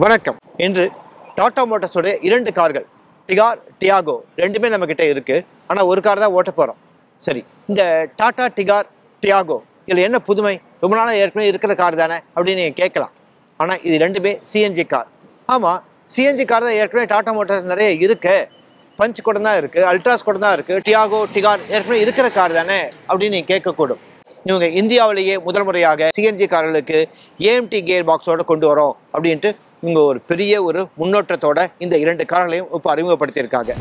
வணக்கம் இன்று டாடா மோட்டார்ஸோட இரண்டு கார்கள் டிகார் டியாகோ ரெண்டுமே நம்ம கிட்ட இருக்கு ஆனால் ஒரு கார் தான் ஓட்ட போகிறோம் சரி இந்த டாடா டிகார் டியாகோ இதில் என்ன புதுமை ரொம்ப நாளாக ஏற்கனவே இருக்கிற கார் தானே அப்படின்னு நீங்கள் கேட்கலாம் ஆனால் இது ரெண்டுமே சிஎன்ஜி கார் ஆமாம் சிஎன்ஜி கார் தான் ஏற்கனவே டாடா மோட்டார்ஸ் நிறைய இருக்கு பஞ்ச் கூட தான் இருக்குது அல்ட்ராஸ் கூட தான் இருக்குது டியாகோ டிகார் ஏற்கனவே இருக்கிற கார் தானே அப்படின்னு நீங்கள் கேட்கக்கூடும் இவங்க இந்தியாவிலேயே முதல் முறையாக சிஎன்ஜி கார்களுக்கு ஏஎம்டி கியர் பாக்ஸோட கொண்டு வரோம் அப்படின்ட்டு இவங்க ஒரு பெரிய ஒரு முன்னோட்டத்தோட இந்த இரண்டு கார்களையும் இப்போ அறிமுகப்படுத்தியிருக்காங்க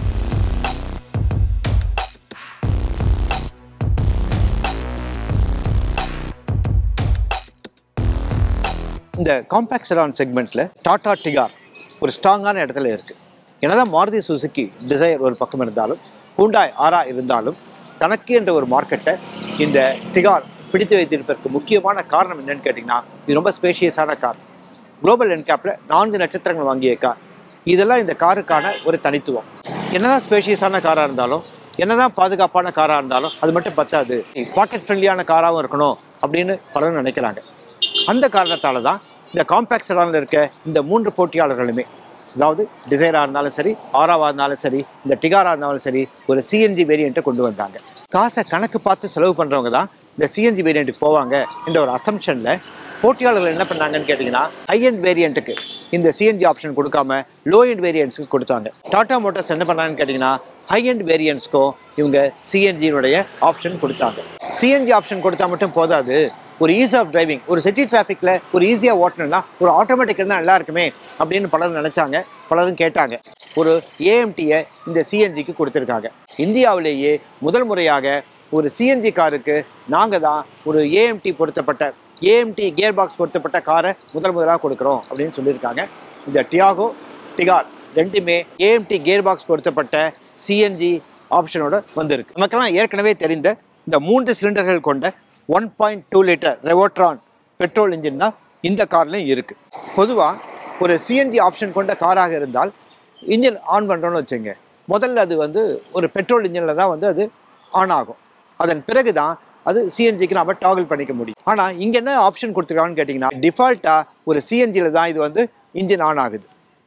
இந்த காம்பேக்ட் செடான் செக்மெண்ட்டில் டாடா டிகார் ஒரு ஸ்ட்ராங்கான இடத்துல இருக்குது என்னதான் மாருதி சுசுக்கி டிசைர் ஒரு பக்கம் இருந்தாலும் ஹூண்டாய் ஆரா இருந்தாலும் தனக்கு என்ற ஒரு மார்க்கெட்டை இந்த டிகார் பிடித்து வைத்திருப்பதற்கு முக்கியமான காரணம் என்னன்னு கேட்டிங்கன்னா இது ரொம்ப ஸ்பேஷியஸான கார் குளோபல் என்கேப்பில் நான்கு நட்சத்திரங்கள் வாங்கிய கார் இதெல்லாம் இந்த காருக்கான ஒரு தனித்துவம் என்னதான் ஸ்பேஷியஸான காராக இருந்தாலும் என்னதான் பாதுகாப்பான காராக இருந்தாலும் அது மட்டும் பத்தாது பாக்கெட் ஃப்ரெண்ட்லியான காராகவும் இருக்கணும் அப்படின்னு பலரும் நினைக்கிறாங்க அந்த காரணத்தால தான் இந்த காம்பேக்ட் செடானில் இருக்க இந்த மூன்று போட்டியாளர்களுமே அதாவது டிசைராக இருந்தாலும் சரி ஆராவாக இருந்தாலும் சரி இந்த டிகாராக இருந்தாலும் சரி ஒரு சிஎன்ஜி வேரியண்ட்டை கொண்டு வந்தாங்க காசை கணக்கு பார்த்து செலவு பண்ணுறவங்க தான் இந்த சிஎன்ஜி வேரியண்ட்டுக்கு போவாங்க என்ற ஒரு அசம்ஷனில் போட்டியாளர்கள் என்ன பண்ணாங்கன்னு கேட்டிங்கன்னா ஹை எண்ட் வேரியண்ட்டுக்கு இந்த சிஎன்ஜி ஆப்ஷன் கொடுக்காம லோ எண்ட் வேரியண்ட்ஸ்க்கு கொடுத்தாங்க டாடா மோட்டார்ஸ் என்ன பண்ணாங்கன்னு கேட்டிங்கன்னா ஹை எண்ட் வேரியண்ட்ஸ்க்கும் இவங்க சிஎன்ஜியினுடைய ஆப்ஷன் கொடுத்தாங்க சிஎன்ஜி ஆப்ஷன் கொடுத்தா மட்டும் போதாது ஒரு ஈஸ் ஆஃப் டிரைவிங் ஒரு சிட்டி டிராஃபிக்கில் ஒரு ஈஸியாக ஓட்டணும்னா ஒரு ஆட்டோமேட்டிக் இருந்தால் நல்லா இருக்குமே அப்படின்னு பலரும் நினச்சாங்க பலரும் கேட்டாங்க ஒரு ஏஎம்டியை இந்த சிஎன்ஜிக்கு கொடுத்துருக்காங்க இந்தியாவிலேயே முதல் முறையாக ஒரு சிஎன்ஜி காருக்கு நாங்கள் தான் ஒரு ஏஎம்டி பொருத்தப்பட்ட ஏஎம்டி கியர் பாக்ஸ் பொருத்தப்பட்ட காரை முதல் முதலாக கொடுக்குறோம் அப்படின்னு சொல்லியிருக்காங்க இந்த டியாகோ டிகார் ரெண்டுமே ஏஎம்டி கியர் பாக்ஸ் பொருத்தப்பட்ட சிஎன்ஜி ஆப்ஷனோட வந்திருக்கு நமக்கெல்லாம் ஏற்கனவே தெரிந்த இந்த மூன்று சிலிண்டர்கள் கொண்ட one point two litre Revotron petrol engine தான் இந்த கார்லையும் இருக்குது பொதுவாக ஒரு சிஎன்ஜி ஆப்ஷன் கொண்ட காராக இருந்தால் இன்ஜின் ஆன் பண்ணுறோன்னு வச்சுங்க முதல்ல அது வந்து ஒரு பெட்ரோல் இன்ஜினில் தான் வந்து அது ஆன் ஆகும் அதன் பிறகு தான் அது சிஎன்ஜிக்கு நம்ம டாகிள் பண்ணிக்க முடியும் ஆனால் இங்கே என்ன ஆப்ஷன் கொடுத்துருக்காங்கன்னு கேட்டிங்கன்னா டிஃபால்ட்டாக ஒரு சிஎன்ஜியில் தான் இது வந்து இன்ஜின் ஆன் ஆகுது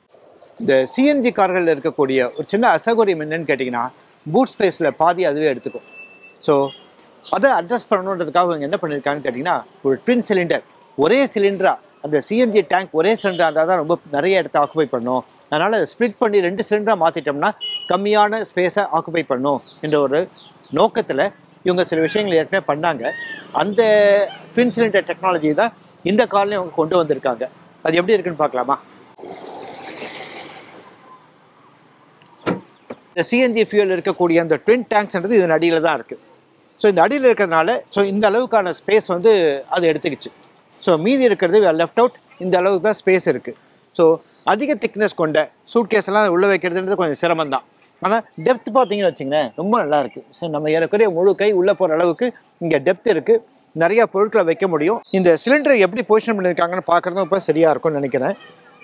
இந்த சிஎன்ஜி கார்களில் இருக்கக்கூடிய ஒரு சின்ன அசௌகரியம் என்னன்னு கேட்டிங்கன்னா பூட் ஸ்பேஸில் பாதி அதுவே எடுத்துக்கும் ஸோ அதை அட்ரஸ் பண்ணணுன்றதுக்காக இவங்க என்ன பண்ணியிருக்காங்கன்னு கேட்டிங்கன்னா ஒரு ட்வின் சிலிண்டர் ஒரே சிலிண்டராக அந்த சிஎன்ஜி டேங்க் ஒரே சிலிண்டராக இருந்தால் தான் ரொம்ப நிறைய இடத்த ஆக்குபை பண்ணும் அதனால் அதை ஸ்ப்ளிட் பண்ணி ரெண்டு சிலிண்டராக மாற்றிட்டோம்னா கம்மியான ஸ்பேஸை ஆக்குபை பண்ணும் என்ற ஒரு நோக்கத்தில் இவங்க சில விஷயங்கள் ஏற்கனவே பண்ணாங்க அந்த ட்வின் சிலிண்டர் டெக்னாலஜி தான் இந்த கார்லையும் அவங்க கொண்டு வந்திருக்காங்க அது எப்படி இருக்குன்னு பார்க்கலாமா இந்த சிஎன்ஜி ஃபியூல் இருக்கக்கூடிய அந்த ட்வின் டேங்க்ஸ்ன்றது இதன் அடியில் தான் இருக்குது ஸோ இந்த அடியில் இருக்கிறதுனால ஸோ இந்த அளவுக்கான ஸ்பேஸ் வந்து அது எடுத்துக்கிச்சு ஸோ மீதி இருக்கிறது லெஃப்ட் அவுட் இந்த அளவுக்கு தான் ஸ்பேஸ் இருக்குது ஸோ அதிக திக்னஸ் கொண்ட சூட் கேஸ் எல்லாம் உள்ளே வைக்கிறதுன்றது கொஞ்சம் சிரமம் தான் ஆனால் டெப்த் பார்த்தீங்கன்னு வச்சுங்களேன் ரொம்ப நல்லா இருக்குது ஸோ நம்ம ஏறக்குறைய முழு கை உள்ளே போகிற அளவுக்கு இங்கே டெப்த் இருக்குது நிறைய பொருட்களை வைக்க முடியும் இந்த சிலிண்டரை எப்படி பொசிஷன் பண்ணியிருக்காங்கன்னு பார்க்குறதும் இப்போ சரியாக இருக்கும்னு நினைக்கிறேன்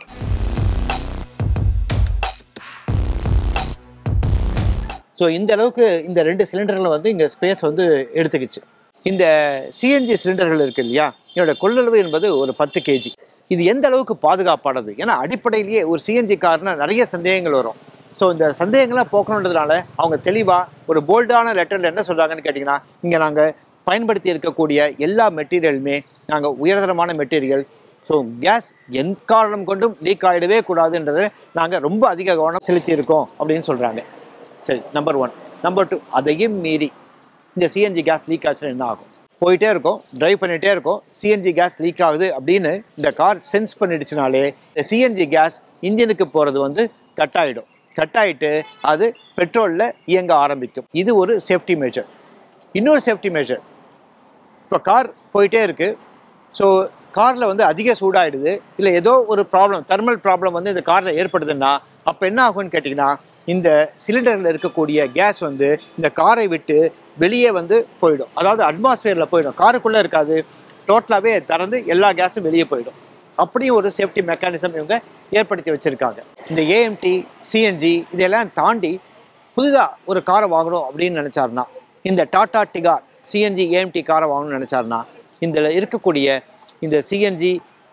ஸோ இந்த அளவுக்கு இந்த ரெண்டு சிலிண்டரில் வந்து இங்கே ஸ்பேஸ் வந்து எடுத்துக்கிச்சு இந்த சிஎன்ஜி சிலிண்டர்கள் இருக்கு இல்லையா இதோட கொள்ளளவு என்பது ஒரு பத்து கேஜி இது எந்த அளவுக்கு பாதுகாப்பானது ஏன்னா அடிப்படையிலேயே ஒரு சிஎன்ஜி கார்னா நிறைய சந்தேகங்கள் வரும் ஸோ இந்த சந்தேகங்களை போக்கணுன்றதுனால அவங்க தெளிவாக ஒரு போல்டான லெட்டரில் என்ன சொல்கிறாங்கன்னு கேட்டிங்கன்னா இங்கே நாங்கள் பயன்படுத்தி இருக்கக்கூடிய எல்லா மெட்டீரியலுமே நாங்கள் உயர்தரமான மெட்டீரியல் ஸோ கேஸ் எந்த காரணம் கொண்டும் லீக் ஆகிடவே கூடாதுன்றதை நாங்கள் ரொம்ப அதிக கவனம் செலுத்தியிருக்கோம் அப்படின்னு சொல்கிறாங்க சரி நம்பர் ஒன் நம்பர் டூ அதையும் மீறி இந்த சிஎன்ஜி கேஸ் லீக் ஆச்சுன்னா என்ன ஆகும் போயிட்டே இருக்கும் டிரைவ் பண்ணிகிட்டே இருக்கும் சிஎன்ஜி கேஸ் லீக் ஆகுது அப்படின்னு இந்த கார் சென்ஸ் பண்ணிடுச்சுனாலே இந்த சிஎன்ஜி கேஸ் இன்ஜினுக்கு போகிறது வந்து கட் ஆகிடும் கட் ஆகிட்டு அது பெட்ரோலில் இயங்க ஆரம்பிக்கும் இது ஒரு சேஃப்டி மேஜர் இன்னொரு சேஃப்டி மேஜர் இப்போ கார் போயிட்டே இருக்குது ஸோ காரில் வந்து அதிக சூடாயிடுது இல்லை ஏதோ ஒரு ப்ராப்ளம் தெர்மல் ப்ராப்ளம் வந்து இந்த காரில் ஏற்படுதுன்னா அப்போ என்ன ஆகும்னு கேட்டிங்கன்னா இந்த சிலிண்டரில் இருக்கக்கூடிய கேஸ் வந்து இந்த காரை விட்டு வெளியே வந்து போயிடும் அதாவது அட்மாஸ்பியரில் போயிடும் காருக்குள்ளே இருக்காது டோட்டலாகவே திறந்து எல்லா கேஸும் வெளியே போயிடும் அப்படியும் ஒரு சேஃப்டி மெக்கானிசம் இவங்க ஏற்படுத்தி வச்சுருக்காங்க இந்த ஏஎம்டி சிஎன்ஜி இதெல்லாம் தாண்டி புதிதாக ஒரு காரை வாங்கணும் அப்படின்னு நினச்சாருன்னா இந்த டாடா டிகார் சிஎன்ஜி ஏஎம்டி காரை வாங்கணும்னு நினச்சாருன்னா இதில் இருக்கக்கூடிய இந்த சிஎன்ஜி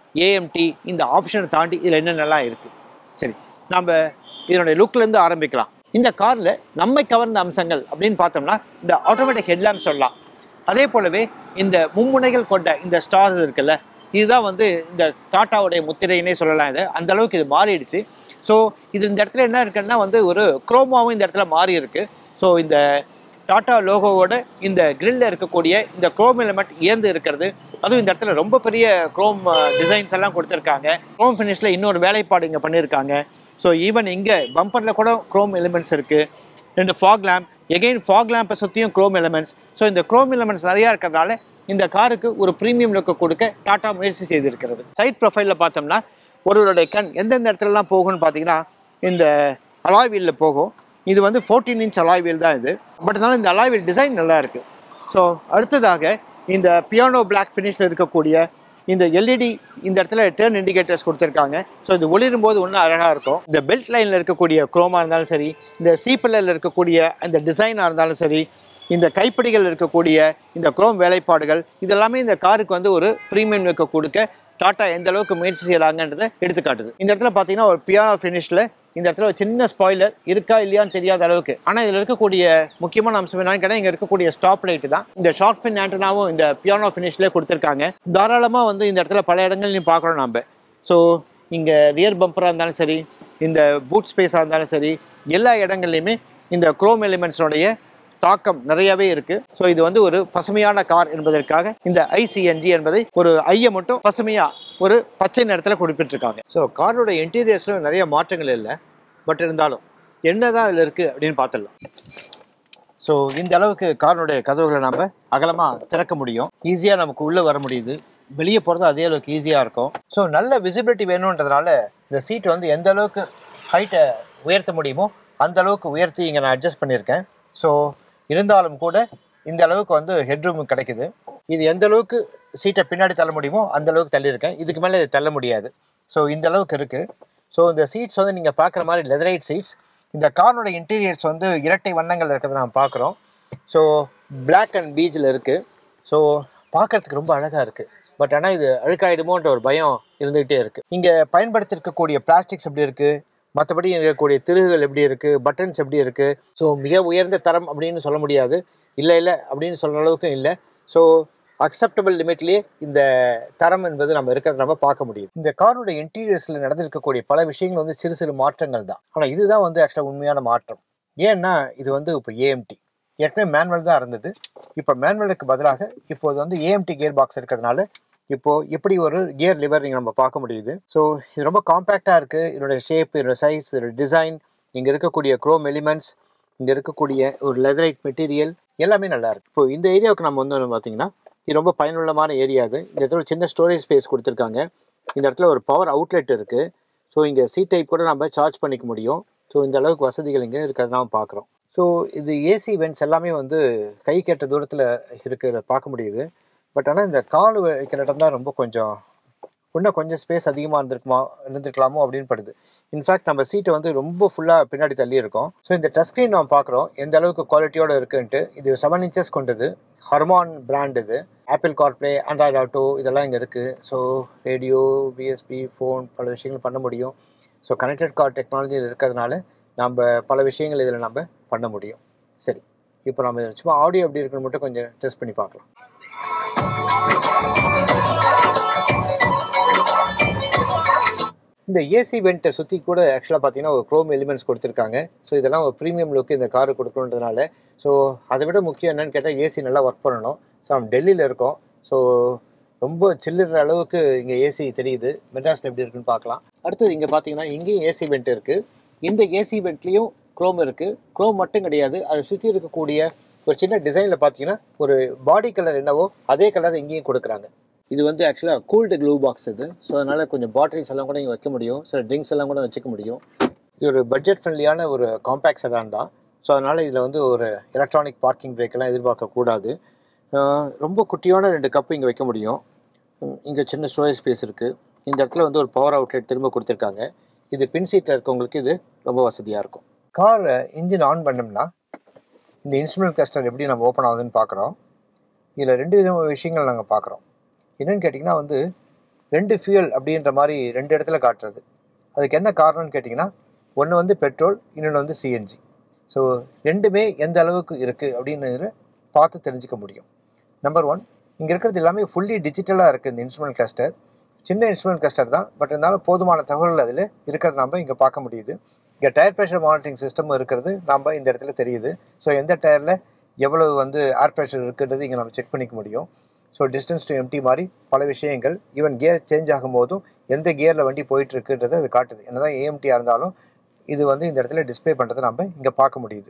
ஏஎம்டி இந்த ஆப்ஷனை தாண்டி இதில் என்னென்னலாம் இருக்குது சரி நம்ம இதனுடைய லுக்லேருந்து ஆரம்பிக்கலாம் இந்த காரில் நம்மை கவர்ந்த அம்சங்கள் அப்படின்னு பார்த்தோம்னா இந்த ஆட்டோமேட்டிக் ஹெட்லாம்ப் சொல்லலாம் அதே போலவே இந்த மும்முனைகள் கொண்ட இந்த ஸ்டார்ஸ் இருக்குல்ல இதுதான் வந்து இந்த டாட்டாவுடைய முத்திரைன்னே சொல்லலாம் இது அந்த அளவுக்கு இது மாறிடுச்சு ஸோ இது இந்த இடத்துல என்ன இருக்குன்னா வந்து ஒரு குரோமாவும் இந்த இடத்துல மாறி இருக்கு ஸோ இந்த டாட்டா லோகோவோட இந்த கிரில்ல இருக்கக்கூடிய இந்த குரோம் எலிமெண்ட் இயந்து இருக்கிறது அதுவும் இந்த இடத்துல ரொம்ப பெரிய குரோம் டிசைன்ஸ் எல்லாம் கொடுத்துருக்காங்க குரோம் ஃபினிஷில் இன்னொரு வேலைப்பாடு இங்கே பண்ணியிருக்காங்க ஸோ ஈவன் இங்கே பம்பரில் கூட குரோம் எலிமெண்ட்ஸ் இருக்குது ரெண்டு ஃபாக் லேம்ப் எகெயின் ஃபாக் லேம்பை சுற்றியும் குரோம் எலிமெண்ட்ஸ் ஸோ இந்த குரோம் எலிமெண்ட்ஸ் நிறையா இருக்கிறதுனால இந்த காருக்கு ஒரு ப்ரீமியம் லுக்கு கொடுக்க டாடா முயற்சி செய்திருக்கிறது சைட் ப்ரொஃபைலில் பார்த்தோம்னா ஒருவருடைய கண் எந்தெந்த இடத்துலலாம் போகும்னு பார்த்தீங்கன்னா இந்த அலாய் வீலில் போகும் இது வந்து ஃபோர்டீன் இன்ச் அலாய் வீல் தான் இது பட் இருந்தாலும் இந்த அலாய் வீல் டிசைன் நல்லா இருக்குது ஸோ அடுத்ததாக இந்த பியானோ பிளாக் ஃபினிஷில் இருக்கக்கூடிய இந்த எல்இடி இந்த இடத்துல டேர்ன் இண்டிகேட்டர்ஸ் கொடுத்துருக்காங்க ஸோ இது ஒளிரும் போது இன்னும் அழகாக இருக்கும் இந்த பெல்ட் லைனில் இருக்கக்கூடிய குரோமா இருந்தாலும் சரி இந்த சீப்பிளில் இருக்கக்கூடிய அந்த டிசைனாக இருந்தாலும் சரி இந்த கைப்பிடிகள் இருக்கக்கூடிய இந்த குரோம் வேலைப்பாடுகள் இதெல்லாமே இந்த காருக்கு வந்து ஒரு ப்ரீமியம் லுக்கு கொடுக்க டாட்டா எந்த அளவுக்கு முயற்சி செய்யறாங்கன்றதை எடுத்துக்காட்டுது இந்த இடத்துல பார்த்தீங்கன்னா ஒரு பியானோ ஃபினிஷில் இந்த இடத்துல ஒரு சின்ன ஸ்பாய்லர் இருக்கா இல்லையான்னு தெரியாத அளவுக்கு ஆனால் இதில் இருக்கக்கூடிய முக்கியமான அம்சம் என்னன்னு கேட்டால் இங்கே இருக்கக்கூடிய ஸ்டாப் லைட் தான் இந்த ஷார்ட் ஃபின் ஆண்டனாவும் இந்த பியானோ ஃபினிஷ்லேயே கொடுத்துருக்காங்க தாராளமாக வந்து இந்த இடத்துல பல இடங்கள்லையும் பார்க்குறோம் நம்ம ஸோ இங்கே ரியர் பம்பராக இருந்தாலும் சரி இந்த பூட் ஸ்பேஸாக இருந்தாலும் சரி எல்லா இடங்கள்லையுமே இந்த குரோம் எலிமெண்ட்ஸோடைய தாக்கம் நிறையவே இருக்கு ஸோ இது வந்து ஒரு பசுமையான கார் என்பதற்காக இந்த ஐசிஎன்ஜி என்பதை ஒரு ஐயை மட்டும் பசுமையா ஒரு பச்சை நிறத்தில் குறிப்பிட்டிருக்காங்க ஸோ காரோட இன்டீரியர்ஸ்ல நிறைய மாற்றங்கள் இல்லை பட் இருந்தாலும் என்னதான் இதில் இருக்கு அப்படின்னு பார்த்துடலாம் ஸோ இந்த அளவுக்கு காரினுடைய கதவுகளை நம்ம அகலமாக திறக்க முடியும் ஈஸியாக நமக்கு உள்ளே வர முடியுது வெளியே போகிறது அதே அளவுக்கு ஈஸியாக இருக்கும் ஸோ நல்ல விசிபிலிட்டி வேணுன்றதுனால இந்த சீட் வந்து எந்த அளவுக்கு ஹைட்டை உயர்த்த முடியுமோ அந்த அளவுக்கு உயர்த்தி இங்கே நான் அட்ஜஸ்ட் பண்ணியிருக்கேன் ஸோ இருந்தாலும் கூட இந்த அளவுக்கு வந்து ஹெட்ரூம் கிடைக்குது இது எந்த அளவுக்கு சீட்டை பின்னாடி தள்ள முடியுமோ அந்த அளவுக்கு தள்ளியிருக்கேன் இதுக்கு மேலே இதை தள்ள முடியாது ஸோ இந்த அளவுக்கு இருக்குது ஸோ இந்த சீட்ஸ் வந்து நீங்கள் பார்க்குற மாதிரி லெதரைட் சீட்ஸ் இந்த காரோட இன்டீரியர்ஸ் வந்து இரட்டை வண்ணங்கள் இருக்கிறத நாம் பார்க்குறோம் ஸோ Black அண்ட் பீச்சில் இருக்குது ஸோ பார்க்கறதுக்கு ரொம்ப அழகாக இருக்குது பட் ஆனால் இது அழுக்காயிடுமோன்ற ஒரு பயம் இருந்துகிட்டே இருக்குது இங்கே பயன்படுத்திருக்கக்கூடிய பிளாஸ்டிக்ஸ் எப்படி இருக்குது மற்றபடி இருக்கக்கூடிய திருகுகள் எப்படி இருக்குது பட்டன்ஸ் எப்படி இருக்குது ஸோ மிக உயர்ந்த தரம் அப்படின்னு சொல்ல முடியாது இல்லை இல்லை அப்படின்னு சொல்கிற அளவுக்கு இல்லை ஸோ அக்செப்டபிள் லிமிட்லேயே இந்த தரம் என்பது நம்ம இருக்கிறத நம்ம பார்க்க முடியுது இந்த காரோட இன்டீரியர்ஸில் நடந்திருக்கக்கூடிய பல விஷயங்கள் வந்து சிறு சிறு மாற்றங்கள் தான் ஆனால் இதுதான் வந்து ஆக்சுவலாக உண்மையான மாற்றம் ஏன்னா இது வந்து இப்போ ஏஎம்டி ஏற்கனவே மேனுவல் தான் இருந்தது இப்போ மேனுவலுக்கு பதிலாக இப்போது வந்து ஏஎம்டி கியர் பாக்ஸ் இருக்கிறதுனால இப்போ இப்படி ஒரு கியர் லிவர் இங்கே நம்ம பார்க்க முடியுது ஸோ இது ரொம்ப காம்பேக்டாக இருக்குது இதோட ஷேப் இதோட சைஸ் இதோட டிசைன் இங்கே இருக்கக்கூடிய குரோம் எலிமெண்ட்ஸ் இங்கே இருக்கக்கூடிய ஒரு லெதரைட் மெட்டீரியல் எல்லாமே நல்லா இருக்கு இப்போ இந்த ஏரியாவுக்கு நம்ம வந்து பார்த்தீங்கன்னா இது ரொம்ப பயனுள்ளமான ஏரியா இது இந்த இடத்துல ஒரு சின்ன ஸ்டோரேஜ் ஸ்பேஸ் கொடுத்துருக்காங்க இந்த இடத்துல ஒரு பவர் அவுட்லெட் இருக்குது ஸோ இங்கே சி டைப் கூட நம்ம சார்ஜ் பண்ணிக்க முடியும் ஸோ இந்த அளவுக்கு வசதிகள் இங்கே இருக்கிறத நாம் பார்க்குறோம் ஸோ இது ஏசி வென்ட்ஸ் எல்லாமே வந்து கை கெட்ட தூரத்தில் இருக்கிறத பார்க்க முடியுது பட் ஆனால் இந்த கால் வைக்கிற இடம் தான் ரொம்ப கொஞ்சம் இன்னும் கொஞ்சம் ஸ்பேஸ் அதிகமாக இருந்திருக்குமா இருந்திருக்கலாமோ அப்படின்னு படுது இன்ஃபேக்ட் நம்ம சீட்டை வந்து ரொம்ப ஃபுல்லாக பின்னாடி தள்ளி இருக்கோம் ஸோ இந்த டச் ஸ்க்ரீன் நம்ம பார்க்குறோம் எந்த அளவுக்கு குவாலிட்டியோட இருக்குன்ட்டு இது செவன் இன்ச்சஸ் கொண்டது ஹர்மான் பிராண்ட் இது ஆப்பிள் கார்ப்ளே ஆண்ட்ராய்டு ஆட்டோ இதெல்லாம் இங்கே இருக்குது ஸோ ரேடியோ பிஎஸ்பி ஃபோன் பல விஷயங்கள் பண்ண முடியும் ஸோ கனெக்டட் கார் டெக்னாலஜி இருக்கிறதுனால நம்ம பல விஷயங்கள் இதில் நம்ம பண்ண முடியும் சரி இப்போ நம்ம இதில் சும்மா ஆடியோ எப்படி இருக்குன்னு மட்டும் கொஞ்சம் டெஸ்ட் பண்ணி பார்க்கலாம் இந்த ஏசி வெண்ட்டை சுற்றி கூட ஆக்சுவலாக பார்த்தீங்கன்னா ஒரு க்ரோம் எலிமெண்ட்ஸ் கொடுத்துருக்காங்க ஸோ இதெல்லாம் ஒரு ப்ரீமியம் லுக்கு இந்த காரு கொடுக்கணுன்றதுனால ஸோ அதை விட முக்கியம் என்னன்னு கேட்டால் ஏசி நல்லா ஒர்க் பண்ணணும் ஸோ நம்ம டெல்லியில் இருக்கோம் ஸோ ரொம்ப சில்லுற அளவுக்கு இங்கே ஏசி தெரியுது மெட்ராஸில் எப்படி இருக்குன்னு பார்க்கலாம் அடுத்தது இங்கே பார்த்தீங்கன்னா இங்கேயும் ஏசி வெண்ட் இருக்குது இந்த ஏசி வெண்ட்லேயும் க்ரோம் இருக்குது க்ரோம் மட்டும் கிடையாது அதை சுற்றி இருக்கக்கூடிய ஒரு சின்ன டிசைனில் பார்த்தீங்கன்னா ஒரு பாடி கலர் என்னவோ அதே கலர் இங்கேயும் கொடுக்குறாங்க இது வந்து ஆக்சுவலாக கூல்டு க்ளூ பாக்ஸ் இது ஸோ அதனால் கொஞ்சம் பாட்டில்ஸ் எல்லாம் கூட இங்கே வைக்க முடியும் சில ட்ரிங்க்ஸ் எல்லாம் கூட வச்சுக்க முடியும் இது ஒரு பட்ஜெட் ஃப்ரெண்ட்லியான ஒரு காம்பேக்ட் செடான் தான் ஸோ அதனால் இதில் வந்து ஒரு எலக்ட்ரானிக் பார்க்கிங் பிரேக் எல்லாம் எதிர்பார்க்கக்கூடாது ஆஹ் ரொம்ப குட்டியான ரெண்டு கப்பு இங்கே வைக்க முடியும் இங்கே சின்ன ஸ்டோரேஜ் ஸ்பேஸ் இருக்குது இந்த இடத்துல வந்து ஒரு பவர் அவுட்லெட் திரும்ப கொடுத்துருக்காங்க இது பின் சீட்டில் இருக்கவங்களுக்கு இது ரொம்ப வசதியாக இருக்கும் கார் இன்ஜின் ஆன் பண்ணோம்னா இந்த இன்ஸ்ட்ருமெண்ட் கிளஸ்டர் எப்படி நம்ம ஓப்பன் ஆகுதுன்னு பார்க்குறோம் இதில் ரெண்டு விதமான விஷயங்கள் நாங்கள் பார்க்குறோம் என்னென்னு கேட்டிங்கன்னா வந்து ரெண்டு ஃபியூயல் அப்படின்ற மாதிரி ரெண்டு இடத்துல காட்டுறது அதுக்கு என்ன காரணம்னு கேட்டிங்கன்னா ஒன்று வந்து பெட்ரோல் இன்னொன்று வந்து சிஎன்ஜி ஸோ ரெண்டுமே எந்த அளவுக்கு இருக்குது அப்படின்னு பார்த்து தெரிஞ்சுக்க முடியும் நம்பர் ஒன் இங்கே இருக்கிறது எல்லாமே ஃபுல்லி டிஜிட்டலாக இருக்குது இந்த இன்ஸ்ட்ருமெண்ட் கிளஸ்டர் சின்ன இன்ஸ்ட்ருமெண்ட் கிளஸ்டர் தான் பட் இருந்தாலும் போதுமான தகவல்கள் அதில் இருக்கிறது நம்ம இங்கே பார்க்க முடியுது இங்கே டயர் ப்ரெஷர் மானிட்டரிங் சிஸ்டம் இருக்கிறது நம்ம இந்த இடத்துல தெரியுது ஸோ எந்த டயரில் எவ்வளவு வந்து ஏர் ப்ரெஷர் இருக்குன்றது இங்கே நம்ம செக் பண்ணிக்க முடியும் ஸோ டிஸ்டன்ஸ் டு எம்டி மாதிரி பல விஷயங்கள் ஈவன் கியர் சேஞ்ச் ஆகும்போதும் எந்த கியரில் வண்டி போயிட்டு இருக்குன்றது அது காட்டுது என்னதான் ஏஎம்டியாக இருந்தாலும் இது வந்து இந்த இடத்துல டிஸ்ப்ளே பண்ணுறதை நம்ம இங்கே பார்க்க முடியுது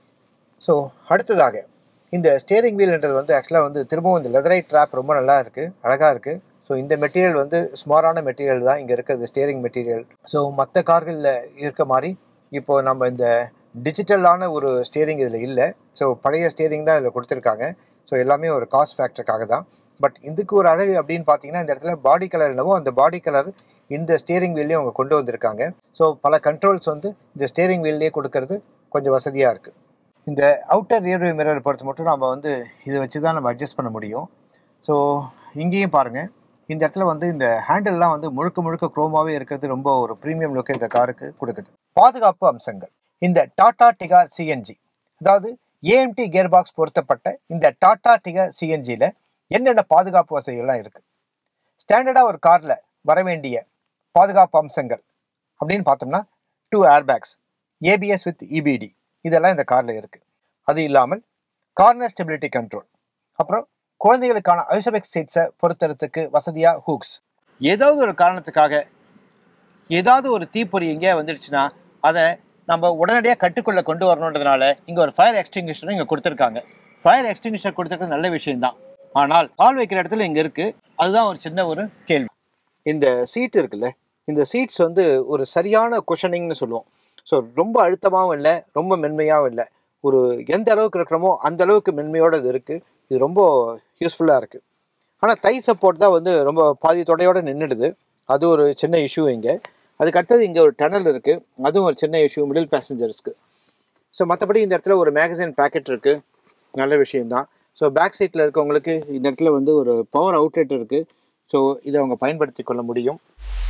ஸோ அடுத்ததாக இந்த ஸ்டியரிங் வீல்ன்றது வந்து ஆக்சுவலாக வந்து திரும்பவும் இந்த லெதரைட் ட்ராப் ரொம்ப நல்லா இருக்குது அழகாக இருக்குது ஸோ இந்த மெட்டீரியல் வந்து ஸ்மாரான மெட்டீரியல் தான் இங்கே இருக்கிறது ஸ்டியரிங் மெட்டீரியல் ஸோ மற்ற கார்களில் இருக்க மாதிரி இப்போ நம்ம இந்த டிஜிட்டலான ஒரு ஸ்டியரிங் இதில் இல்லை ஸோ பழைய ஸ்டியரிங் தான் இதில் கொடுத்துருக்காங்க ஸோ எல்லாமே ஒரு காஸ்ட் ஃபேக்டருக்காக தான் பட் இதுக்கு ஒரு அழகு அப்படின்னு பார்த்தீங்கன்னா இந்த இடத்துல பாடி கலர் என்னவோ அந்த பாடி கலர் இந்த ஸ்டியரிங் வீல்லையும் அவங்க கொண்டு வந்திருக்காங்க ஸோ பல கண்ட்ரோல்ஸ் வந்து இந்த ஸ்டியரிங் வீல்லையே கொடுக்கறது கொஞ்சம் வசதியாக இருக்குது இந்த அவுட்டர் ரியர்வியூ மிரர் பொறுத்த மட்டும் நம்ம வந்து இதை வச்சு தான் நம்ம அட்ஜஸ்ட் பண்ண முடியும் ஸோ இங்கேயும் பாருங்கள் இந்த இடத்துல வந்து இந்த ஹேண்டில்லாம் வந்து முழுக்க முழுக்க குரோமாவே இருக்கிறது ரொம்ப ஒரு ப்ரீமியம் லுக்கை இந்த காருக்கு கொடுக்குது பாதுகாப்பு அம்சங்கள் இந்த டாடா டிகார் சிஎன்ஜி அதாவது ஏஎம்டி கியர் பாக்ஸ் பொருத்தப்பட்ட இந்த டாடா டிகார் சிஎன்ஜியில் என்னென்ன பாதுகாப்பு வசதிகள்லாம் இருக்குது ஸ்டாண்டர்டாக ஒரு காரில் வர வேண்டிய பாதுகாப்பு அம்சங்கள் அப்படின்னு பார்த்தோம்னா two airbags ABS with EBD இதெல்லாம் இந்த காரில் இருக்குது அது இல்லாமல் கார்னர் ஸ்டெபிலிட்டி கண்ட்ரோல் அப்புறம் குழந்தைகளுக்கான ஐசோபெக்ஸ் சீட்ஸை பொறுத்துறதுக்கு வசதியாக ஹூக்ஸ் ஏதாவது ஒரு காரணத்துக்காக ஏதாவது ஒரு தீப்பொறி எங்கேயா வந்துடுச்சுன்னா அதை நம்ம உடனடியாக கட்டுக்குள்ளே கொண்டு வரணுன்றதுனால இங்கே ஒரு ஃபயர் எக்ஸ்டிங்யூஷரும் இங்கே கொடுத்துருக்காங்க ஃபயர் எக்ஸ்டிங்யூஷர் கொடுத்துருக்க நல்ல விஷயம்தான் ஆனால் கால் வைக்கிற இடத்துல இங்கே இருக்குது அதுதான் ஒரு சின்ன ஒரு கேள்வி இந்த சீட் இருக்குல்ல இந்த சீட்ஸ் வந்து ஒரு சரியான குஷனிங்னு சொல்லுவோம் ஸோ ரொம்ப அழுத்தமாகவும் இல்லை ரொம்ப மென்மையாகவும் இல்லை ஒரு எந்த அளவுக்கு இருக்கிறோமோ அந்த அளவுக்கு மென்மையோட இது இருக்குது இது ரொம்ப யூஸ்ஃபுல்லாக இருக்குது ஆனால் தை சப்போர்ட் தான் வந்து ரொம்ப பாதி தொடையோடு நின்றுடுது அது ஒரு சின்ன இஷ்யூ இங்கே அதுக்கு அடுத்தது இங்கே ஒரு டனல் இருக்குது அதுவும் ஒரு சின்ன இஷ்யூ மிடில் பேசஞ்சர்ஸ்க்கு ஸோ மற்றபடி இந்த இடத்துல ஒரு மேகசின் பேக்கெட் இருக்குது நல்ல விஷயம்தான் ஸோ பேக் சீட்டில் இருக்கவங்களுக்கு இந்த இடத்துல வந்து ஒரு பவர் அவுட்லெட் இருக்குது ஸோ இதை அவங்க பயன்படுத்தி கொள்ள முடியும்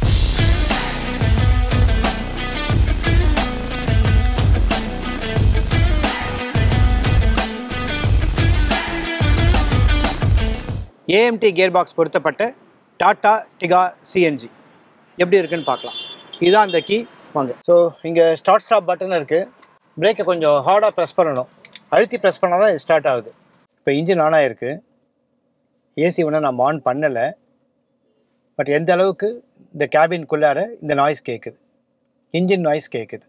ஏஎம்டி கியர் பாக்ஸ் பொருத்தப்பட்ட டாடா டிகா சிஎன்ஜி எப்படி இருக்குன்னு பார்க்கலாம் இதுதான் அந்த கீ வாங்க ஸோ இங்கே ஸ்டார்ட் ஸ்டாப் பட்டன் இருக்குது பிரேக்கை கொஞ்சம் ஹார்டாக ப்ரெஸ் பண்ணணும் அழுத்தி ப்ரெஸ் பண்ணால் தான் இது ஸ்டார்ட் ஆகுது இப்போ இன்ஜின் ஆன் ஆகிருக்கு ஏசி ஒன்றும் நம்ம ஆன் பண்ணலை பட் எந்த அளவுக்கு இந்த கேபின்குள்ளார இந்த நாய்ஸ் கேட்குது இன்ஜின் நாய்ஸ் கேட்குது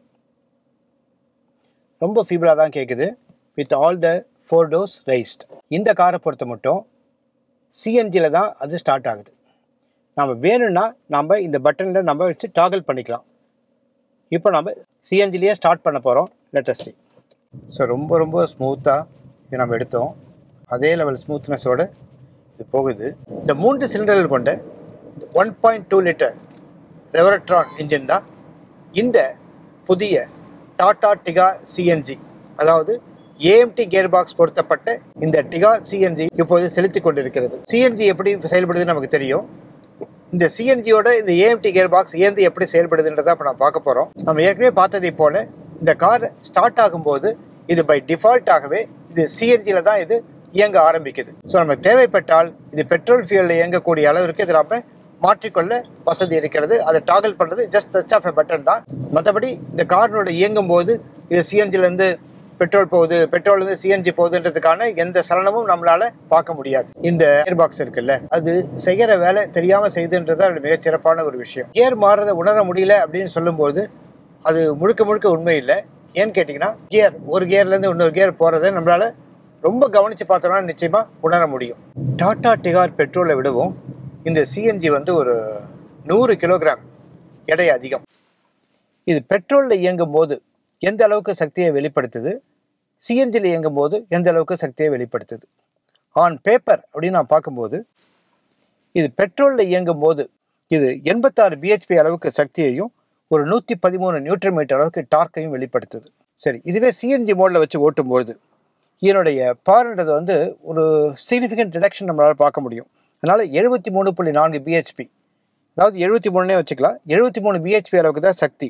ரொம்ப ஃபீபிளாக தான் கேட்குது with all the four doors raised இந்த காரை பொறுத்த மட்டும் சிஎன்ஜியில் தான் அது ஸ்டார்ட் ஆகுது நம்ம வேணும்னா நம்ம இந்த பட்டனில் நம்ம வச்சு டாகல் பண்ணிக்கலாம் இப்போ நம்ம சிஎன்ஜிலேயே ஸ்டார்ட் பண்ண போகிறோம் லெட்டஸ் சி ஸோ ரொம்ப ரொம்ப ஸ்மூத்தாக இது நம்ம எடுத்தோம் அதே லெவல் ஸ்மூத்னஸோடு இது போகுது இந்த மூன்று சிலிண்டர்கள் கொண்ட one point two litre Revotron engine தான் இந்த புதிய டாடா டிகார் சிஎன்ஜி அதாவது ஏஎம்டி கியர் பாக்ஸ் பொருத்தப்பட்ட இந்த டிகார் சிஎன்ஜி இப்போது செலுத்திக் கொண்டிருக்கிறது சிஎன்ஜி எப்படி செயல்படுதுன்னு நமக்கு தெரியும் இந்த சிஎன்ஜியோட இந்த ஏஎம்டி கியர் பாக்ஸ் ஏந்து எப்படி செயல்படுதுன்றதை இப்போ நான் பார்க்க போகிறோம் நம்ம ஏற்கனவே பார்த்ததை போல இந்த கார் ஸ்டார்ட் ஆகும்போது இது பை டிஃபால்ட்டாகவே இது சிஎன்ஜியில் தான் இது இயங்க ஆரம்பிக்குது ஸோ நம்ம தேவைப்பட்டால் இது பெட்ரோல் ஃபியூலில் இயங்கக்கூடிய அளவிற்கு இது நம்ம மாற்றிக்கொள்ள வசதி இருக்கிறது அதை டாகல் பண்ணுறது just touch of a button தான் மற்றபடி இந்த காரினோட இயங்கும் போது இது சிஎன்ஜிலேருந்து பெட்ரோல் போகுது பெட்ரோல் வந்து சிஎன்ஜி போகுதுன்றதுக்கான எந்த சலனமும் நம்மளால பார்க்க முடியாது இந்த கியர் பாக்ஸ் இருக்குல்ல அது செய்கிற வேலை தெரியாம செய்யுதுன்றது அது மிகச் சிறப்பான ஒரு விஷயம் கியர் மாறுறதை உணர முடியல அப்படின்னு சொல்லும்போது அது முழுக்க முழுக்க உண்மை இல்லை ஏன்னு கேட்டிங்கன்னா கியர் ஒரு கியர்லேருந்து இன்னொரு கியர் போகிறத நம்மளால ரொம்ப கவனித்து பார்த்தோம்னா நிச்சயமாக உணர முடியும் டாடா டிகார் பெட்ரோலை விடவும் இந்த சிஎன்ஜி வந்து ஒரு நூறு கிலோகிராம் எடை அதிகம் இது பெட்ரோலில் இயங்கும் போது எந்த அளவுக்கு சக்தியை வெளிப்படுத்துது சிஎன்ஜியில் இயங்கும் போது எந்த அளவுக்கு சக்தியை வெளிப்படுத்துது ஆன் பேப்பர் அப்படின்னு நான் பார்க்கும்போது இது பெட்ரோலில் இயங்கும் போது இது எண்பத்தாறு பிஹெச்பி அளவுக்கு சக்தியையும் ஒரு நூற்றி பதிமூணு நியூட்ரன் மீட்டர் அளவுக்கு டார்க்கையும் வெளிப்படுத்துது சரி இதுவே சிஎன்ஜி மோடில் வச்சு ஓட்டும்பொழுது இதனுடைய பவர்ன்றது வந்து ஒரு சிக்னிஃபிகண்ட் ரிடக்ஷன் நம்மளால் பார்க்க முடியும் அதனால் எழுபத்தி மூணு புள்ளி நான்கு பிஹெச்பி அதாவது எழுபத்தி மூணுனே வச்சுக்கலாம் எழுபத்தி மூணு பிஹெச்பி அளவுக்கு தான் சக்தி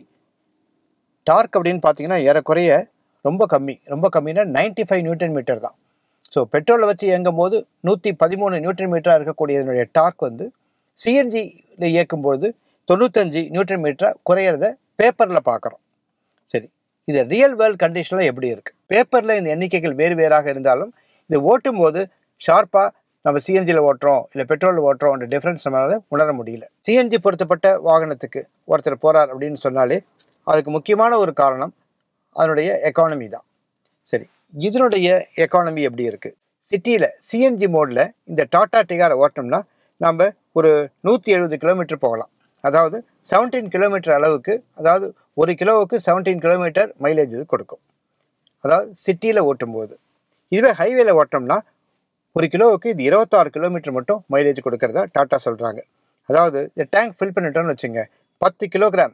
டார்க் அப்படின்னு பார்த்தீங்கன்னா ஏறக்குறைய ரொம்ப கம்மி ரொம்ப கம்மினா 95 ஃபைவ் நியூட்டன் மீட்டர் தான் ஸோ பெட்ரோலை வச்சு இயங்கும் போது நூற்றி பதிமூணு நியூட்டன் மீட்டராக இருக்கக்கூடிய இதனுடைய டார்க் வந்து சிஎன்ஜியில் இயக்கும்போது தொண்ணூத்தஞ்சு நியூட்டன் மீட்டராக குறையிறத பேப்பரில் பார்க்குறோம் சரி இது ரியல் வேர்ல்ட் கண்டிஷனில் எப்படி இருக்குது பேப்பரில் இந்த எண்ணிக்கைகள் வேறு வேறாக இருந்தாலும் இது ஓட்டும் போது ஷார்ப்பாக நம்ம சிஎன்ஜியில் ஓட்டுறோம் இல்லை பெட்ரோலில் ஓட்டுறோம்ன்ற டிஃப்ரென்ஸ் நம்மளால உணர முடியல சிஎன்ஜி பொருத்தப்பட்ட வாகனத்துக்கு ஒருத்தர் போகிறார் அப்படின்னு சொன்னாலே அதுக்கு முக்கியமான ஒரு காரணம் அதனுடைய எக்கானமி தான் சரி இதனுடைய எக்கானமி எப்படி இருக்குது சிட்டியில் சிஎன்ஜி மோடில் இந்த டாடா டிகாரை ஓட்டினோம்னா நம்ம ஒரு நூற்றி எழுபது கிலோமீட்டர் போகலாம் அதாவது 17 கிலோமீட்டர் அளவுக்கு அதாவது ஒரு கிலோவுக்கு 17 கிலோமீட்டர் மைலேஜ் இது கொடுக்கும் அதாவது சிட்டியில் ஓட்டும்போது இதுவே ஹைவேல ஓட்டினோம்னா ஒரு கிலோவுக்கு இது இருபத்தாறு கிலோமீட்டர் மட்டும் மைலேஜ் கொடுக்கறதா டாட்டா சொல்கிறாங்க அதாவது இந்த டேங்க் ஃபில் பண்ணிட்டோம்னு வச்சுங்க பத்து கிலோகிராம்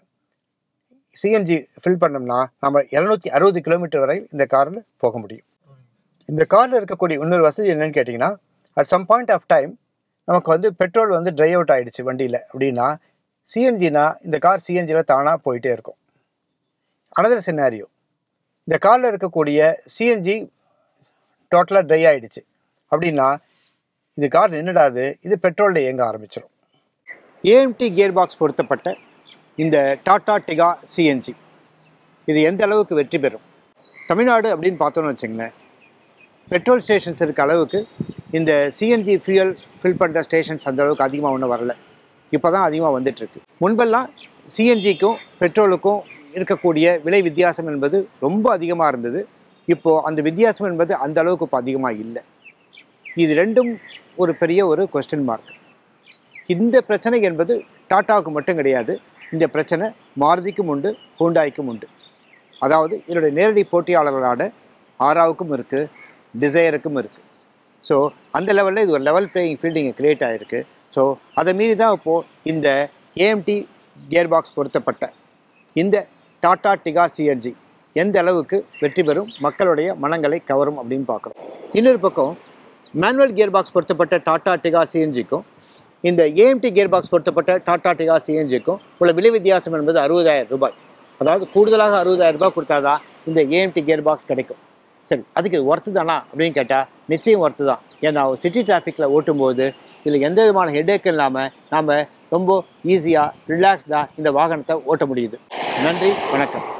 சிஎன்ஜி ஃபில் பண்ணோம்னா நம்ம இரநூத்தி அறுபது கிலோமீட்டர் வரை இந்த காரில் போக முடியும் இந்த காரில் இருக்கக்கூடிய இன்னொரு வசதி என்னன்னு கேட்டிங்கன்னா at some point of time நமக்கு வந்து பெட்ரோல் வந்து ட்ரை அவுட் ஆயிடுச்சு வண்டியில் அப்படின்னா சிஎன்ஜினா இந்த கார் சிஎன்ஜியில் தானாக போயிட்டே இருக்கும் அனதர் சினாரியோ இந்த காரில் இருக்கக்கூடிய சிஎன்ஜி டோட்டலாக ட்ரை ஆயிடுச்சு அப்படின்னா இது கார் நின்றுடாது இது பெட்ரோலில் இயங்க ஆரம்பிச்சிடும் ஏஎம்டி கியர் பாக்ஸ் பொருத்தப்பட்ட இந்த டாடா டிகா சிஎன்ஜி இது எந்த அளவுக்கு வெற்றி பெறும் தமிழ்நாடு அப்படின்னு பார்த்தோன்னு வச்சுங்களேன் பெட்ரோல் ஸ்டேஷன்ஸ் இருக்க அளவுக்கு இந்த சிஎன்ஜி ஃபியூயல் ஃபில் பண்ணுற ஸ்டேஷன்ஸ் அந்த அளவுக்கு அதிகமாக ஒன்றும் வரல இப்போ தான் அதிகமாக வந்துட்டுருக்கு முன்பெல்லாம் சிஎன்ஜிக்கும் பெட்ரோலுக்கும் இருக்கக்கூடிய விலை வித்தியாசம் என்பது ரொம்ப அதிகமாக இருந்தது இப்போது அந்த வித்தியாசம் என்பது அந்த அளவுக்கு இப்போ அதிகமாக இல்லை இது ரெண்டும் ஒரு பெரிய ஒரு கொஸ்டின் மார்க் இந்த பிரச்சனை என்பது டாட்டாவுக்கு மட்டும் கிடையாது இந்த பிரச்சனை மாருதிக்கும் உண்டு ஹூண்டாய்க்கும் உண்டு அதாவது இதனுடைய நேரடி போட்டியாளர்களான ஆராவுக்கும் இருக்குது டிசையருக்கும் இருக்குது ஸோ அந்த லெவலில் இது ஒரு லெவல் பிளேயிங் ஃபீல்டு இங்கே கிரியேட் ஆகிருக்கு ஸோ அதை மீறி தான் இப்போது இந்த ஏஎம்டி கியர் பாக்ஸ் பொருத்தப்பட்ட இந்த டாடா டிகா சிஎன்ஜி எந்த அளவுக்கு வெற்றி பெறும் மக்களுடைய மனங்களை கவரும் அப்படின்னு பார்க்குறோம் இன்னொரு பக்கம் மேனுவல் கியர் பாக்ஸ் பொருத்தப்பட்ட டாடா டிகா சிஎன்ஜிக்கும் இந்த ஏஎம்டி கியர் பாக்ஸ் பொருத்தப்பட்ட டாடா டிகா சிஎன்ஜிக்கும் உள்ள விலை வித்தியாசம் என்பது அறுபதாயிரம் ரூபாய் அதாவது கூடுதலாக அறுபதாயிரம் ரூபாய் கொடுத்தாதான் இந்த ஏஎம்டி கியர் பாக்ஸ் கிடைக்கும் சரி அதுக்கு ஒர்த்து தானா அப்படின்னு கேட்டால் நிச்சயம் ஒர்த்து தான் ஏன்னா சிட்டி டிராஃபிக்கில் ஓட்டும்போது இதில் எந்த விதமான ஹெடேக்கும் இல்லாமல் நாம் ரொம்ப ஈஸியாக ரிலாக்ஸ்டாக இந்த வாகனத்தை ஓட்ட முடியுது நன்றி வணக்கம்